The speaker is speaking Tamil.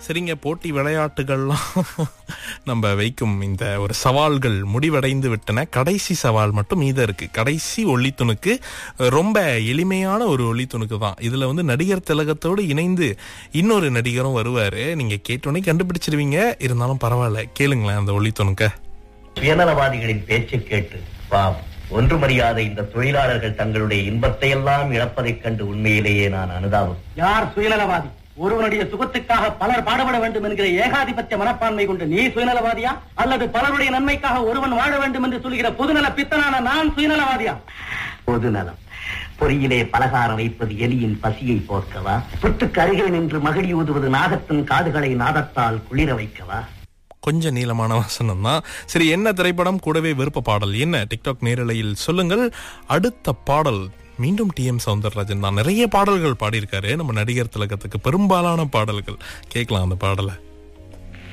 சரிங்க போட்டி விளையாட்டுகள்லாம் நம்ம வைக்கும் இந்த ஒரு சவால்கள் முடிவடைந்து விட்டன கடைசி சவால் மட்டும் மீதம் இருக்கு கடைசி ஒளித்துணுக்கு ரொம்ப எளிமையான ஒரு ஒளித்துணுக்கு தான் இதுல வந்து நடிகர் திலகத்தோடு இணைந்து இன்னொரு நடிகரும் வருவாரு நீங்க கேட்டோன்னே கண்டுபிடிச்சிருவீங்க இருந்தாலும் பரவாயில்ல கேளுங்களேன் அந்த ஒளித்துணுக்க சுயநலவாதிகளின் பேச்சை கேட்டு பாவம் ஒன்றுமறியாத இந்த தொழிலாளர்கள் தங்களுடைய இன்பத்தை எல்லாம் இழப்பதைக் கண்டு உண்மையிலேயே நான் அனுதாபம் யார் சுயநலவாதி ஒருவனுடைய சுகத்துக்காக பலர் பாடுபட வேண்டும் என்கிற ஏகாதிபத்திய மனப்பான்மை கொண்டு நீ சுயநலவாதியா அல்லது பலருடைய நன்மைக்காக ஒருவன் வாழ வேண்டும் என்று சொல்கிற பொதுநல பித்தனான நான் சுயநலவாதியா பொதுநலம் பொறியிலே பலகாரம் வைப்பது எலியின் பசியை போக்கவா புத்துக்கு அருகே நின்று மகிழி ஊதுவது நாகத்தின் காதுகளை நாதத்தால் குளிர வைக்கவா கொஞ்சம் நீளமான வசனம் தான் சரி என்ன திரைப்படம் கூடவே விருப்ப பாடல் என்ன டிக்டாக் நேரலையில் சொல்லுங்கள் அடுத்த பாடல் மீண்டும் டி எம் சவுந்தரராஜன் தான் நிறைய பாடல்கள் பாடியிருக்காரு நம்ம நடிகர் திலகத்துக்கு பெரும்பாலான பாடல்கள் கேட்கலாம் அந்த பாடலை